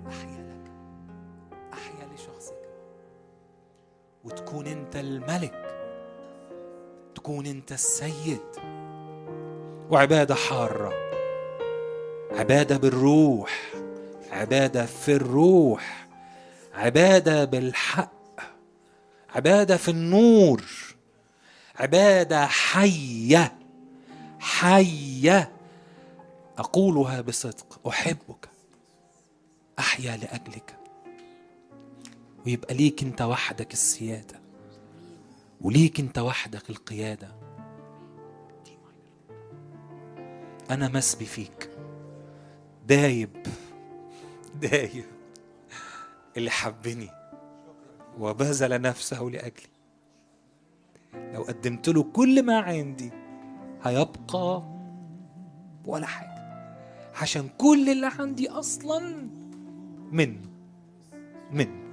أحيا لك أحيا لشخصك وتكون أنت الملك تكون أنت السيد وعبادة حارة عبادة بالروح عبادة في الروح عبادة بالحق عبادة في النور عبادة حية حية أقولها بصدق أحبك أحيا لأجلك ويبقى ليك أنت وحدك السيادة وليك أنت وحدك القيادة أنا مسبي فيك دايب دايب اللي حبني وبذل نفسه لأجلي لو قدمت له كل ما عندي هيبقى ولا حاجة عشان كل اللي عندي أصلا منه منه